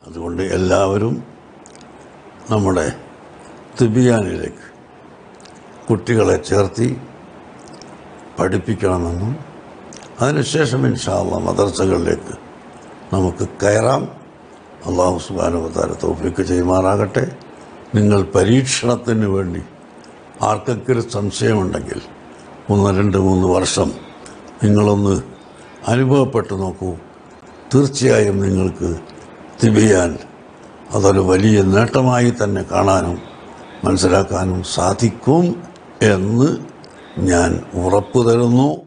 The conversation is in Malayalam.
അതുകൊണ്ട് എല്ലാവരും നമ്മുടെ തിബിയാനിലേക്ക് കുട്ടികളെ ചേർത്തി പഠിപ്പിക്കണമെന്നും അതിനുശേഷം ഇൻഷാല്ല മദർസകളിലേക്ക് നമുക്ക് കയറാം അള്ളാഹു സുബാനുവതാര തോഫിക്ക് ചെയ്യുമാറാകട്ടെ നിങ്ങൾ പരീക്ഷണത്തിന് വേണ്ടി ആർക്കെങ്കിലും സംശയമുണ്ടെങ്കിൽ ഒന്ന് രണ്ട് മൂന്ന് വർഷം നിങ്ങളൊന്ന് അനുഭവപ്പെട്ടു നോക്കൂ തീർച്ചയായും നിങ്ങൾക്ക് തിബിയാൻ അതൊരു വലിയ നേട്ടമായി തന്നെ കാണാനും മനസ്സിലാക്കാനും സാധിക്കും എന്ന് ഞാൻ ഉറപ്പു തരുന്നു